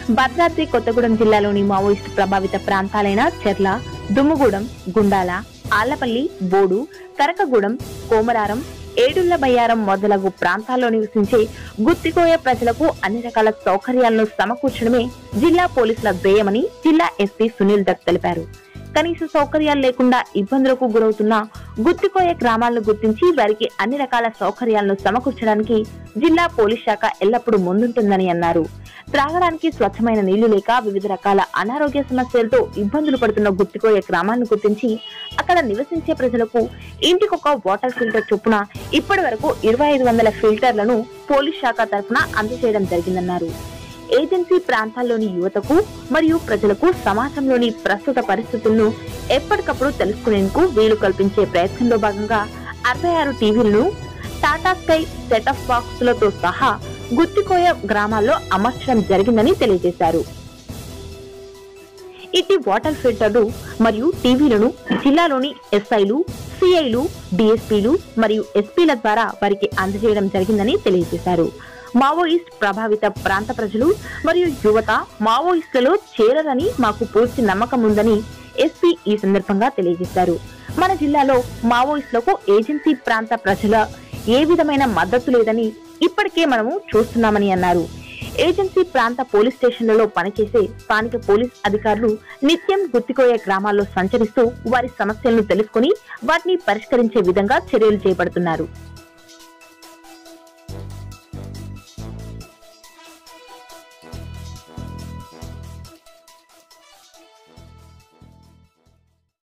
భద్రాద్రి కొత్తగూడెం జిల్లాలోని మావోయిస్టు ప్రభావిత ప్రాంతాలైన చెర్ల దుమ్ముగూడెం గుండాల ఆళ్లపల్లి బోడు కరకగూడెం కోమరారం ఏడుళ్ల బయ్యారం మొదలగు ప్రాంతాల్లో నివసించే గుత్తికోయ ప్రజలకు అన్ని రకాల సౌకర్యాలను సమకూర్చడమే జిల్లా పోలీసుల ధ్యేయమని జిల్లా ఎస్పీ సునీల్ దత్ తెలిపారు కనీస సౌకర్యాలు లేకుండా ఇబ్బందులకు గురవుతున్న గుత్తికోయ గ్రామాలను గుర్తించి వారికి అన్ని రకాల సౌకర్యాలను సమకూర్చడానికి జిల్లా పోలీస్ శాఖ ఎల్లప్పుడూ ముందుంటుందని అన్నారు త్రాగడానికి స్వచ్ఛమైన నీళ్లు లేక వివిధ రకాల అనారోగ్య సమస్యలతో ఇబ్బందులు పడుతున్న గుత్తికోయ గ్రామాలను గుర్తించి అక్కడ నివసించే ప్రజలకు ఇంటికొక వాటర్ ఫిల్టర్ చొప్పున ఇప్పటి వరకు ఇరవై ఐదు వందల ఫిల్టర్లను పోలీస్ శాఖ తరఫున అందజేయడం జరిగిందన్నారు ఏజెన్సీ ప్రాంతాల్లోని యువతకు మరియు ప్రజలకు సమాజంలోని ప్రస్తుత పరిస్థితులను ఎప్పటికప్పుడు తెలుసుకునేందుకు వీలు కల్పించే ప్రయత్నంలో భాగంగా అరవై ఆరు టీవీలను టాటా స్కై సెట్ ఆఫ్ బాక్సులతో సహా గుత్తికోయ గ్రామాల్లో అమర్చడం జరిగిందని తెలియజేశారు ఇట్టి వాటర్ ఫిల్టర్లు మరియు టీవీలను జిల్లాలోని ఎస్ఐలు సిఐలు డిఎస్పీలు మరియు ఎస్పీల ద్వారా వారికి అందజేయడం జరిగిందని తెలియజేశారు మావోయిస్ట్ ప్రభావిత ప్రాంత ప్రజలు మరియు యువత మావోయిస్టులలో చేరరని మాకు పూర్తి నమ్మకం ఉందని ఎస్పీ ఈ సందర్భంగా తెలియజేశారు మన జిల్లాలో మావోయిస్టులకు ఏజెన్సీ ప్రాంత ప్రజల ఏ విధమైన మద్దతు లేదని ఇప్పటికే మనము చూస్తున్నామని అన్నారు ఏజెన్సీ ప్రాంత పోలీస్ స్టేషన్లలో పనిచేసే స్థానిక పోలీస్ అధికారులు నిత్యం గుత్తికోయ గ్రామాల్లో సంచరిస్తూ వారి సమస్యలను తెలుసుకుని వాటిని పరిష్కరించే విధంగా చర్యలు చేపడుతున్నారు